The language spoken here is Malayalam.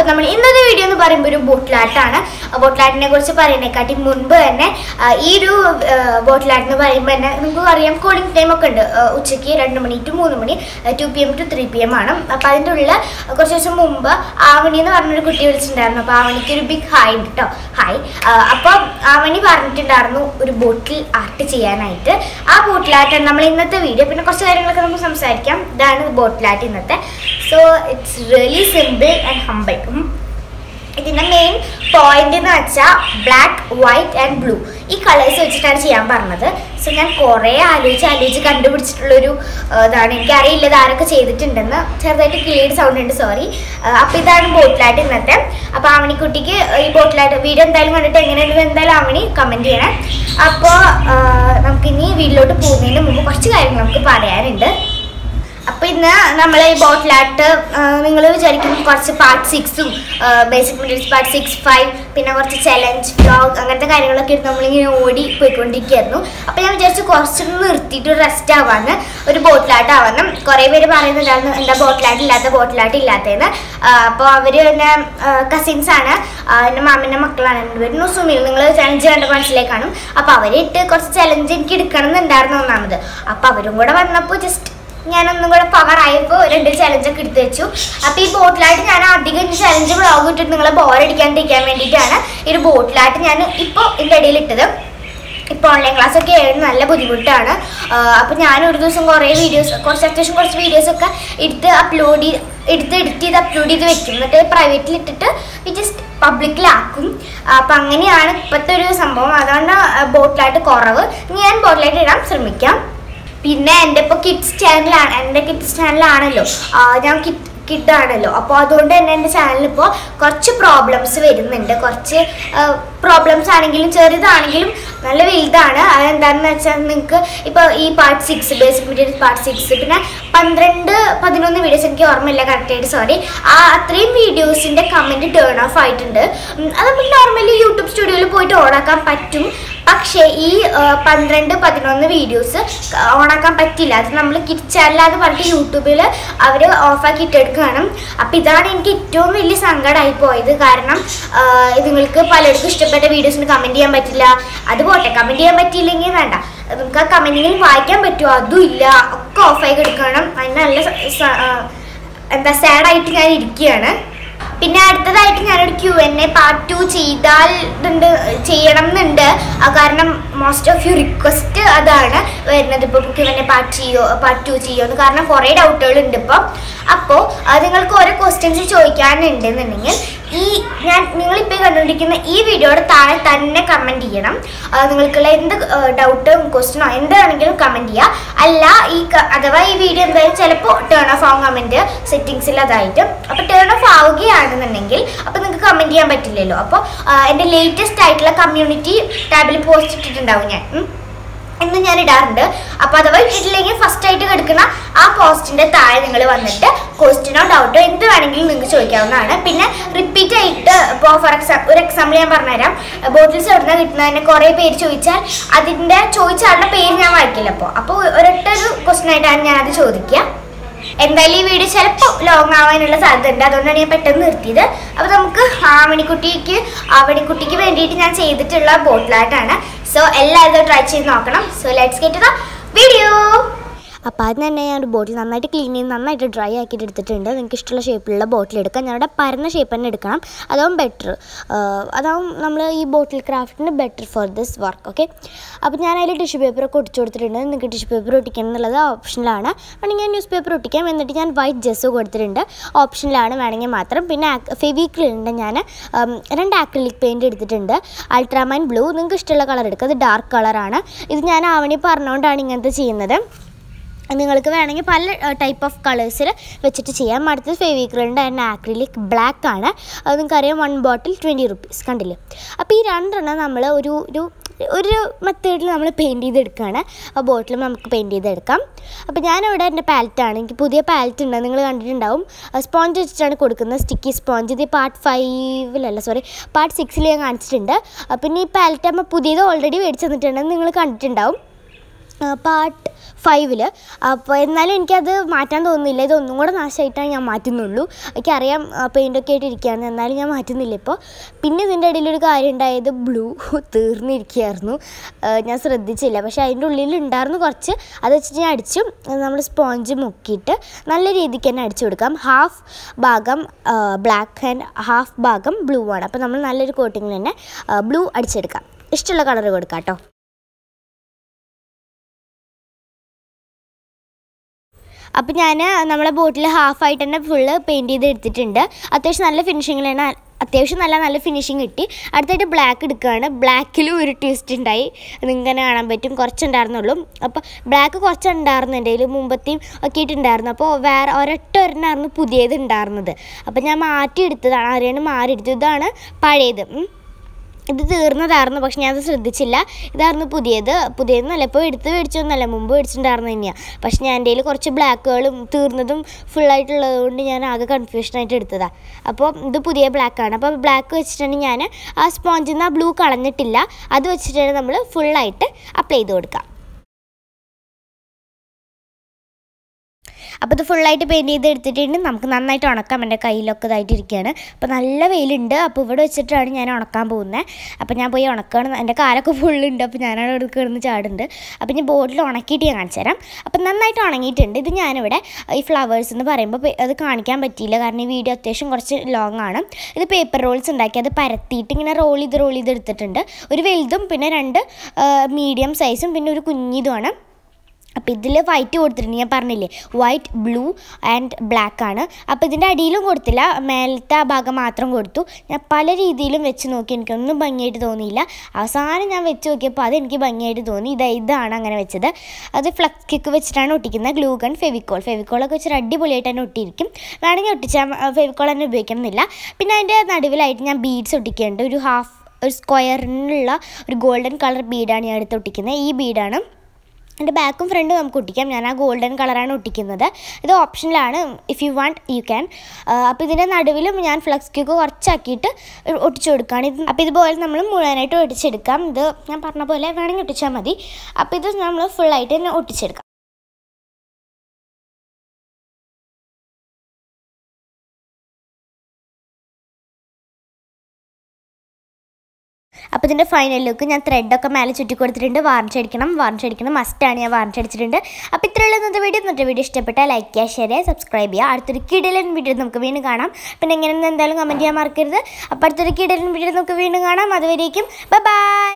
നമ്മൾ ഇന്നത്തെ വീഡിയോ എന്ന് പറയുമ്പോൾ ഒരു ബോട്ടിലാട്ടാണ് ബോട്ടിലാട്ടിനെ കുറിച്ച് പറയുന്നതിനെക്കാട്ടി മുൻപ് തന്നെ ആ, ഈ ഒരു ബോട്ടിലാട്ട് എന്ന് പറയുമ്പോൾ തന്നെ നിങ്ങൾക്ക് അറിയാം കോഡിംഗ് ടൈം ഒക്കെ ഉണ്ട് ആ, ഉച്ചയ്ക്ക് രണ്ട് മണി ടു മൂന്ന് മണി to P M to three P M ആണ് അപ്പോൾ അതിൻ്റെ ഉള്ളിൽ കുറച്ച് ദിവസം മുമ്പ് ആവണി എന്ന് പറഞ്ഞൊരു കുട്ടി വിളിച്ചിട്ടുണ്ടായിരുന്നു അപ്പോൾ ആവണിക്ക് ഒരു ബിഗ് ഹായ് ഉണ്ട് കേട്ടോ ഹായ് അപ്പോൾ ആവണി പറഞ്ഞിട്ടുണ്ടായിരുന്നു ഒരു ബോട്ടിൽ ആർട്ട് ചെയ്യാനായിട്ട് ആ ബോട്ടിൽ ആർട്ടാണ് നമ്മൾ ഇന്നത്തെ വീഡിയോ പിന്നെ കുറച്ച് കാര്യങ്ങളൊക്കെ നമുക്ക് സംസാരിക്കാം ഇതാണ് ബോട്ടിൽ ആർട്ട് ഇന്നത്തെ so it's really simple and humble ഇതിന്റെ മെയിൻ പോയിന്റ് എന്ന് വെച്ചാൽ ബ്ലാക്ക് വൈറ്റ് ആൻഡ് ബ്ലൂ ഈ കളേഴ്സ് വെച്ചിട്ടാണ് ചെയ്യാൻ പറഞ്ഞത് സോ ഞാൻ കുറേ ആലോചിച്ച് ആലോചിച്ച് കണ്ടുപിടിച്ചിട്ടുള്ളൊരു ആ, ഇതാണ് എനിക്കറിയില്ല ഇത് ആരൊക്കെ ചെയ്തിട്ടുണ്ടെന്ന് ചെറുതായിട്ട് ക്ലിയർ സൗണ്ട് ഉണ്ട് സോറി അപ്പോൾ ഇതാണ് ബോട്ടിലായിട്ട് ഇന്നത്തെ അപ്പോൾ ആവണിക്കുട്ടിക്ക് ഈ ബോട്ടിലായിട്ട് വീഡിയോ എന്തായാലും കണ്ടിട്ട് എങ്ങനെയുണ്ടെന്ന് എന്തായാലും ആവണി കമൻറ്റ് ചെയ്യണേ അപ്പോൾ നമുക്കിനി വീട്ടിലോട്ട് പോകുന്നതിന് മുമ്പ് കുറച്ച് കാര്യങ്ങൾ നമുക്ക് പറയാനുണ്ട് അപ്പൊ ഇന്ന് നമ്മൾ ഈ ബോട്ടിലാട്ട് നിങ്ങൾ വിചാരിക്കും കുറച്ച് പാർട്ട് സിക്സും basic materials part six five പിന്നെ കുറച്ച് ചലഞ്ച് വ്ലോഗ് അങ്ങനത്തെ കാര്യങ്ങളൊക്കെ എടുത്ത് നമ്മളിങ്ങനെ ഓടി പോയിക്കൊണ്ടിരിക്കുകയായിരുന്നു അപ്പോൾ ഞാൻ വിചാരിച്ചു കുറച്ചൊന്ന് നിർത്തിയിട്ട് റെസ്റ്റ് ആവാന്ന് ഒരു ബോട്ടിലാട്ട് ആവാന്ന് കുറേ പേര് പറയുന്നുണ്ടായിരുന്നു എന്താ ബോട്ടിലാട്ട് ഇല്ലാത്ത ബോട്ടിലാട്ട് ഇല്ലാത്തതെന്ന് അപ്പോൾ അവർ എൻ്റെ കസിൻസ് ആണ് ആ, എൻ്റെ മാമിൻ്റെ മക്കളാണ് രണ്ടുപേരും സുമിൽ നിങ്ങൾ ചലഞ്ച് കണ്ട മനസ്സിലേക്ക് കാണും അപ്പോൾ അവരിട്ട് കുറച്ച് ചലഞ്ച് എനിക്ക് എടുക്കണം എന്നുണ്ടായിരുന്നു ഒന്നാമത് അപ്പോൾ അവരും കൂടെ വന്നപ്പോൾ ജസ്റ്റ് ഞാനൊന്നും കൂടെ പവർ ആയപ്പോൾ രണ്ട് ചലഞ്ചൊക്കെ എടുത്തു വെച്ചു അപ്പോൾ ഈ ബോട്ടിലായിട്ട് ഞാൻ അധികം ചലഞ്ച് വ്ളോഗ് ഇട്ടിട്ട് നിങ്ങളെ ബോറടിക്കാണ്ടിരിക്കാൻ വേണ്ടിയിട്ടാണ് ഈ ഒരു ബോട്ടിലായിട്ട് ഞാൻ ഇപ്പോൾ ഇതിൻ്റെ ഇടയിൽ ഇട്ടത് ഇപ്പോൾ ഓൺലൈൻ ക്ലാസ് ഒക്കെ ആയിരുന്നു നല്ല ബുദ്ധിമുട്ടാണ് അപ്പോൾ ഞാൻ ഒരു ദിവസം കുറേ വീഡിയോസ് കുറച്ച് അത്യാവശ്യം കുറച്ച് വീഡിയോസ് ഒക്കെ എടുത്ത് അപ്ലോഡ് ചെയ്ത് എടുത്ത് എഡിറ്റ് ചെയ്ത് അപ്ലോഡ് ചെയ്ത് വെക്കും എന്നിട്ട് പ്രൈവറ്റിൽ ഇട്ടിട്ട് ജസ്റ്റ് പബ്ലിക്കിലാക്കും അപ്പം അങ്ങനെയാണ് ഇപ്പോഴത്തെ ഒരു സംഭവം അതാണ് ബോട്ടിലായിട്ട് കുറവ് ഇനി ഞാൻ ബോട്ടിലായിട്ട് ഇടാൻ ശ്രമിക്കാം പിന്നെ എൻ്റെ ഇപ്പോൾ കിഡ്സ് ചാനലാണ് എൻ്റെ കിഡ്സ് ചാനലാണല്ലോ ആ, ഞാൻ കിഡ് കിഡാണല്ലോ അപ്പോൾ അതുകൊണ്ട് തന്നെ എൻ്റെ ചാനലിൽ ഇപ്പോൾ കുറച്ച് പ്രോബ്ലംസ് വരുന്നുണ്ട് കുറച്ച് പ്രോബ്ലംസ് ആണെങ്കിലും ചെറുതാണെങ്കിലും നല്ല വലുതാണ് അതെന്താണെന്ന് വെച്ചാൽ നിങ്ങൾക്ക് ഇപ്പോൾ ഈ part six basic material part six പിന്നെ പന്ത്രണ്ട് പതിനൊന്ന് വീഡിയോസ് എനിക്ക് ഓർമ്മയില്ല കറക്റ്റായിട്ട് സോറി ആ അത്രയും വീഡിയോസിൻ്റെ കമൻറ്റ് ടേൺ ഓഫ് ആയിട്ടുണ്ട് ഉം, അത് നമുക്ക് നോർമലി യൂട്യൂബ് സ്റ്റുഡിയോയിൽ പോയിട്ട് ഓണാക്കാൻ പറ്റും പക്ഷേ ഈ ആ, പന്ത്രണ്ട് പതിനൊന്ന് വീഡിയോസ് ഓണാക്കാൻ പറ്റില്ല അത് നമ്മൾ കിഡ് ചാനലാന്ന് പറഞ്ഞിട്ട് യൂട്യൂബിൽ അവർ ഓഫാക്കി ഇട്ടെടുക്കുകയാണ് അപ്പം ഇതാണ് എനിക്ക് ഏറ്റവും വലിയ സങ്കടമായി പോയത് കാരണം ആ, ഇത് നിങ്ങൾക്ക് പലർക്കും ഇഷ്ടപ്പെട്ട വീഡിയോസിന് കമൻറ്റ് ചെയ്യാൻ പറ്റില്ല അത് പോട്ടെ കമൻറ്റ് ചെയ്യാൻ പറ്റിയില്ലെങ്കിൽ വേണ്ട നമുക്ക് ആ കമൻറ്റിങ്ങിൽ വായിക്കാൻ പറ്റുമോ അതും ഇല്ല ഒക്കെ ഓഫായി എടുക്കണം അതിന് നല്ല സ- സ- ആ, എന്താ സാഡായിട്ട് ഞാൻ ഇരിക്കുകയാണ് പിന്നെ അടുത്തതായിട്ട് ഞാനൊരു Q N A part two ചെയ്താൽ ഇതുണ്ട് ചെയ്യണം എന്നുണ്ട് ആ, കാരണം മോസ്റ്റ് ഓഫ് യു റിക്വസ്റ്റ് അതാണ് വരുന്നത് ഇപ്പോൾ ക്യു എൻ എ പാർട്ട് ചെയ്യോ പാർട്ട് ടു ചെയ്യോ എന്ന് കാരണം കുറേ ഡൗട്ടുകൾ ഉണ്ട് ഇപ്പോൾ അപ്പോൾ നിങ്ങൾക്ക് ഓരോ ക്വസ്റ്റ്യൻസ് ചോദിക്കാനുണ്ടെന്നുണ്ടെങ്കിൽ ഈ ഞാൻ നിങ്ങളിപ്പോൾ കണ്ടുകൊണ്ടിരിക്കുന്ന ഈ വീഡിയോയുടെ താഴെ തന്നെ കമൻറ്റ് ചെയ്യണം ആ, നിങ്ങൾക്കുള്ള എന്ത് ഡൗട്ടും ക്വസ്റ്റ്യനോ എന്താണെങ്കിലും കമൻറ്റ് ചെയ്യുക അല്ല ഈ ക- അഥവാ ഈ വീഡിയോ എന്തായാലും ചിലപ്പോൾ ടേൺ ഓഫ് ആവും കമൻറ്റ് സെറ്റിങ്സിൽ അതായിട്ട് അപ്പോൾ ടേൺ ഓഫ് ആവുകയാണെന്നുണ്ടെങ്കിൽ അപ്പോൾ നിങ്ങൾക്ക് കമൻറ്റ് ചെയ്യാൻ പറ്റില്ലല്ലോ അപ്പോൾ എൻ്റെ ലേറ്റസ്റ്റ് ആയിട്ടുള്ള കമ്മ്യൂണിറ്റി ടാബിൽ പോസ്റ്റ് ഇട്ടിട്ടുണ്ടാവും ഞാൻ ഉം. എന്നും ഞാൻ ഇടാറുണ്ട് അപ്പോൾ അഥവാ ഇട്ടിട്ടില്ലെങ്കിൽ ഫസ്റ്റ് ആയിട്ട് കിടക്കുന്ന ആ പോസ്റ്റിന്റെ താഴെ നിങ്ങൾ വന്നിട്ട് ക്വസ്റ്റിനോ ഡൗട്ടോ എന്ത് വേണമെങ്കിലും നിങ്ങൾക്ക് ചോദിക്കാവുന്നതാണ് പിന്നെ റിപ്പീറ്റ് ആയിട്ട് ഇപ്പോൾ ഫോർ എക്സാമ്പിൾ ഒരു എക്സാമ്പിൾ ഞാൻ പറഞ്ഞുതരാം ബോട്ടിൽസ് എവിടെ നിന്ന് കിട്ടുന്നതിന് കുറേ പേര് ചോദിച്ചാൽ അതിൻ്റെ ചോദിച്ച ആളുടെ പേര് ഞാൻ വായിക്കില്ല അപ്പോൾ അപ്പോൾ ഒരൊറ്റ ഒരു ക്വസ്റ്റൻ ആയിട്ടാണ് ഞാൻ അത് ചോദിക്കുക എന്തായാലും ഈ വീഡിയോ ചിലപ്പോൾ ലോങ് ആവാനുള്ള സാധ്യത ഉണ്ട് അതുകൊണ്ടാണ് ഞാൻ പെട്ടെന്ന് നിർത്തിയത് അപ്പോൾ നമുക്ക് ആവണിക്കുട്ടിക്ക് ആവണിക്കുട്ടിക്ക് വേണ്ടിയിട്ട് ഞാൻ ചെയ്തിട്ടുള്ള ബോട്ടിലായിട്ടാണ് സോ എല്ലാവരും ട്രൈ ചെയ്ത് നോക്കണം so let's get the video അപ്പോൾ അത് തന്നെ ഞാൻ ഒരു ബോട്ടിൽ നന്നായിട്ട് ക്ലീൻ ചെയ്ത് നന്നായിട്ട് ഡ്രൈ ആക്കിയിട്ട് എടുത്തിട്ടുണ്ട് നിങ്ങൾക്ക് ഇഷ്ടമുള്ള ഷേപ്പിലുള്ള ബോട്ടിൽ എടുക്കാം ഞാനിവിടെ പരന്ന ഷേപ്പ് തന്നെ എടുക്കണം അതാവും ബെറ്റർ അതാവും നമ്മൾ ഈ ബോട്ടിൽ ക്രാഫ്റ്റിന് better for this work okay അപ്പോൾ ഞാൻ അതിൽ ടിഷ്യൂ പേപ്പറൊക്കെ ഒട്ടിച്ചു കൊടുത്തിട്ടുണ്ട് നിങ്ങൾക്ക് ടിഷ്യൂ പേപ്പർ ഒട്ടിക്കണം എന്നുള്ളത് ഓപ്ഷനിലാണ് വേണമെങ്കിൽ ഞാൻ ന്യൂസ് പേപ്പർ ഒട്ടിക്കാം എന്നിട്ട് ഞാൻ വൈറ്റ് ജെസ്സ് കൊടുത്തിട്ടുണ്ട് ഓപ്ഷനിലാണ് വേണമെങ്കിൽ മാത്രം പിന്നെ ഫെവിക്രിലുണ്ട് ഞാൻ ഉം, രണ്ട് ആക്രിലിക് പെയിൻറ് എടുത്തിട്ടുണ്ട് അൾട്രാമൈൻ ബ്ലൂ നിങ്ങൾക്ക് ഇഷ്ടമുള്ള കളർ എടുക്കുക അത് ഡാർക്ക് കളറാണ് ഇത് ഞാൻ ആവണി പറഞ്ഞുകൊണ്ടാണ് ഇങ്ങനത്തെ ചെയ്യുന്നത് നിങ്ങൾക്ക് വേണമെങ്കിൽ പല ടൈപ്പ് ഓഫ് കളേഴ്സിൽ വെച്ചിട്ട് ചെയ്യാം അടുത്തത് ഫെവിക്രിലിൻ്റെ തന്നെ ആക്രിലിക് ബ്ലാക്ക് ആണ് അത് നിങ്ങൾക്കറിയാം വൺ ബോട്ടിൽ ട്വൻറ്റി റുപ്പീസ് കണ്ടില്ലേ അപ്പോൾ ഈ രണ്ടെണ്ണം നമ്മൾ ഒരു ഒരു ഒരു മെത്തേഡിൽ നമ്മൾ പെയിൻറ്റ് ചെയ്തെടുക്കുകയാണ് ആ ബോട്ടിൽ നമുക്ക് പെയിൻറ്റ് ചെയ്തെടുക്കാം അപ്പോൾ ഞാനിവിടെ എൻ്റെ പാലറ്റാണ് എനിക്ക് പുതിയ പാലറ്റ് ഉണ്ട് നിങ്ങൾ കണ്ടിട്ടുണ്ടാവും സ്പോഞ്ച് വെച്ചിട്ടാണ് കൊടുക്കുന്നത് സ്റ്റിക്കി സ്പോഞ്ച് ഇത് പാർട്ട് ഫൈവിലല്ല സോറി പാർട്ട് സിക്സിൽ ഞാൻ കാണിച്ചിട്ടുണ്ട് ആ, പിന്നെ ഈ പാലറ്റ് നമ്മൾ പുതിയത് ഓൾറെഡി മേടിച്ച് തന്നിട്ടുണ്ടെന്ന് നിങ്ങൾ കണ്ടിട്ടുണ്ടാവും പാർട്ട് ഫൈവിൽ അപ്പോൾ എന്നാലും എനിക്കത് മാറ്റാൻ തോന്നുന്നില്ല ഇതൊന്നും കൂടെ നാശമായിട്ടാണ് ഞാൻ മാറ്റുന്നുള്ളൂ എനിക്കറിയാം പെയിൻ്റൊക്കെ ആയിട്ട് ഇരിക്കുകയാണ് എന്നാലും ഞാൻ മാറ്റുന്നില്ല ഇപ്പോൾ പിന്നെ ഇതിൻ്റെ ഇടയിലൊരു കാര്യം ഉണ്ടായത് ബ്ലൂ തീർന്നിരിക്കുകയായിരുന്നു ആ, ഞാൻ ശ്രദ്ധിച്ചില്ല പക്ഷേ അതിൻ്റെ ഉള്ളിൽ ഉണ്ടായിരുന്നു കുറച്ച് അത് വെച്ചിട്ട് ഞാൻ അടിച്ചു നമ്മൾ സ്പോഞ്ച് മുക്കിയിട്ട് നല്ല രീതിക്ക് തന്നെ അടിച്ചു കൊടുക്കാം ഹാഫ് ഭാഗം ബ്ലാക്ക് ആൻഡ് ഹാഫ് ഭാഗം ബ്ലൂ ആണ് അപ്പോൾ നമ്മൾ നല്ലൊരു കോട്ടിങ്ങിൽ തന്നെ ബ്ലൂ അടിച്ചെടുക്കാം ഇഷ്ടമുള്ള കളർ കൊടുക്കാം കേട്ടോ അപ്പം ഞാൻ നമ്മളെ ബോട്ടിൽ ഹാഫായിട്ട് തന്നെ ഫുള്ള് പെയിൻറ്റ് ചെയ്ത് എടുത്തിട്ടുണ്ട് അത്യാവശ്യം നല്ല ഫിനിഷിങ്ങിലാണ് അത്യാവശ്യം നല്ല നല്ല ഫിനിഷിങ് കിട്ടി അടുത്തായിട്ട് ബ്ലാക്ക് എടുക്കുകയാണ് ബ്ലാക്കിലും ഒരു ട്വിസ്റ്റ് ഉണ്ടായി നിങ്ങനെ കാണാൻ പറ്റും കുറച്ചുണ്ടായിരുന്നുള്ളൂ അപ്പോൾ ബ്ലാക്ക് കുറച്ചുണ്ടായിരുന്നു എൻ്റെ കയ്യിൽ മുമ്പത്തെയും ഒക്കെ ഇട്ടുണ്ടായിരുന്നു അപ്പോൾ വേറെ ഒരൊറ്റ ഒരെണ്ണമായിരുന്നു പുതിയത് ഉണ്ടായിരുന്നത് അപ്പോൾ ഞാൻ മാറ്റിയെടുത്തതാണ് ആരെയാണ് മാറിയെടുത്തത് ഇതാണ് പഴയത് ഉം. ഇത് തീർന്നതായിരുന്നു പക്ഷെ ഞാനത് ശ്രദ്ധിച്ചില്ല ഇതായിരുന്നു പുതിയത് പുതിയതെന്നല്ല ഇപ്പോൾ എടുത്ത് മേടിച്ചൊന്നുമല്ല മുമ്പ് മേടിച്ചിട്ടുണ്ടായിരുന്നു തന്നെയാണ് പക്ഷെ ഞാൻ എൻ്റെ കയ്യിൽ കുറച്ച് ബ്ലാക്കുകളും തീർന്നതും ഫുള്ളായിട്ടുള്ളത് കൊണ്ട് ഞാൻ ആകെ കൺഫ്യൂഷനായിട്ട് എടുത്തതാണ് അപ്പോൾ ഇത് പുതിയ ബ്ലാക്കാണ് അപ്പോൾ ബ്ലാക്ക് വെച്ചിട്ടാണ് ഞാൻ ആ സ്പോഞ്ചിൽ നിന്ന് ആ ബ്ലൂ കളഞ്ഞിട്ടില്ല അത് വെച്ചിട്ടാണ് നമ്മൾ ഫുള്ളായിട്ട് അപ്ലൈ ചെയ്ത് കൊടുക്കുക അപ്പോൾ ഇത് ഫുള്ളായിട്ട് പെയിൻറ്റ് ചെയ്ത് എടുത്തിട്ടുണ്ട് നമുക്ക് നന്നായിട്ട് ഉണക്കാം എൻ്റെ കയ്യിലൊക്കെ ഇതായിട്ട് ഇരിക്കുകയാണ് അപ്പോൾ നല്ല വെയിലുണ്ട് അപ്പോൾ ഇവിടെ വെച്ചിട്ടാണ് ഞാൻ ഉണക്കാൻ പോകുന്നത് അപ്പോൾ ഞാൻ പോയി ഉണക്കണം എൻ്റെ കാലൊക്കെ ഫുള്ളുണ്ട് അപ്പോൾ ഞാനവിടെ ഇവിടെ കിടന്ന് ചാടുന്നുണ്ട് അപ്പോൾ ഞാൻ ബോട്ടിൽ ഉണക്കിയിട്ട് ഞാൻ കാണിച്ചു തരാം അപ്പോൾ നന്നായിട്ട് ഉണങ്ങിയിട്ടുണ്ട് ഇത് ഞാനിവിടെ ഈ ഫ്ലവേഴ്സ് എന്ന് പറയുമ്പോൾ പെ- അത് കാണിക്കാൻ പറ്റിയില്ല കാരണം ഈ വീഡിയോ അത്യാവശ്യം കുറച്ച് ലോങ് ആണ് ഇത് പേപ്പർ റോൾസ് ഉണ്ടാക്കി അത് പരത്തിയിട്ട് ഇങ്ങനെ റോൾ ചെയ്ത് റോൾ ചെയ്ത് എടുത്തിട്ടുണ്ട് ഒരു വലുതും പിന്നെ രണ്ട് മീഡിയം സൈസും പിന്നെ ഒരു കുഞ്ഞിതുമാണ് അപ്പോൾ ഇതിൽ വൈറ്റ് കൊടുത്തിട്ടുണ്ട് ഞാൻ പറഞ്ഞില്ലേ വൈറ്റ് ബ്ലൂ ആൻഡ് ബ്ലാക്ക് ആണ് അപ്പോൾ ഇതിൻ്റെ അടിയിലും കൊടുത്തില്ല മേലത്തെ ആ ഭാഗം മാത്രം കൊടുത്തു ഞാൻ പല രീതിയിലും വെച്ച് നോക്കി എനിക്കൊന്നും ഭംഗിയായിട്ട് തോന്നിയില്ല അവസാനം ഞാൻ വെച്ച് നോക്കിയപ്പോൾ അത് എനിക്ക് ഭംഗിയായിട്ട് തോന്നി ഇത് ഇതാണ് അങ്ങനെ വെച്ചത് അത് ഫ്ലക്സ് കിക്ക് വെച്ചിട്ടാണ് ഒട്ടിക്കുന്നത് ഗ്ലൂ ഗൺ ഫെവിക്കോൾ ഫെവിക്കോളൊക്കെ വെച്ചിട്ട് അടിപൊളിയായിട്ട് തന്നെ ഒട്ടിയിരിക്കും വേണമെങ്കിൽ ഒട്ടിച്ചാൽ ഫെവിക്കോൾ തന്നെ ഉപയോഗിക്കണമെന്നില്ല പിന്നെ അതിൻ്റെ നടുവിലായിട്ട് ഞാൻ ബീഡ്സ് ഒട്ടിക്കുന്നുണ്ട് ഒരു ഹാഫ് ഒരു സ്ക്വയറിനുള്ള ഒരു ഗോൾഡൻ കളർ ബീഡാണ് ഞാൻ എടുത്ത് ഒട്ടിക്കുന്നത് ഈ ബീഡാണ് എൻ്റെ ബാക്കും ഫ്രണ്ടും നമുക്ക് ഒട്ടിക്കാം ഞാൻ ആ ഗോൾഡൻ കളറാണ് ഒട്ടിക്കുന്നത് ഇത് ഓപ്ഷനിലാണ് if you want you can അപ്പോൾ ഇതിൻ്റെ നടുവിലും ഞാൻ ഫ്ലക്സ് ക്യൂക്ക് കുറച്ചാക്കിയിട്ട് ഒട്ടിച്ചു കൊടുക്കുകയാണ് ഇത് അപ്പോൾ ഇതുപോലെ നമ്മൾ മുഴുവനായിട്ട് ഒട്ടിച്ചെടുക്കാം ഇത് ഞാൻ പറഞ്ഞ പോലെ വേണമെങ്കിൽ ഒട്ടിച്ചാൽ മതി അപ്പോൾ ഇത് നമ്മൾ ഫുള്ളായിട്ട് തന്നെ ഒട്ടിച്ചെടുക്കാം അപ്പോൾ ഇതിൻ്റെ ഫൈനൽ ലുക്ക് ഞാൻ ത്രെഡൊക്കെ മേലെ ചുറ്റി കൊടുത്തിട്ടുണ്ട് വാർണിഷ് അടിക്കണം വാർണിഷ് അടിക്കണം മസ്റ്റാണ് ഞാൻ വാർണിഷ് അടിച്ചിട്ടുണ്ട് അപ്പോൾ ഇത്രയുള്ള ഇന്നത്തെ വീഡിയോ ഇന്നത്തെ വീഡിയോ ഇഷ്ടപ്പെട്ടാൽ ലൈക്ക് ചെയ്യുക ഷെയർ ചെയ്യുക സബ്സ്ക്രൈബ് ചെയ്യുക അടുത്തൊരു കിടലൻ വീഡിയോ നമുക്ക് വീണ്ടും കാണാം പിന്നെ എങ്ങനെയെന്ന് എന്തായാലും കമൻറ്റ് ചെയ്യാൻ മറക്കരുത് അപ്പോൾ അടുത്തൊരു കിടലൻ വീഡിയോ നമുക്ക് വീണ്ടും കാണാം അതുവരേക്കും ബൈ ബൈ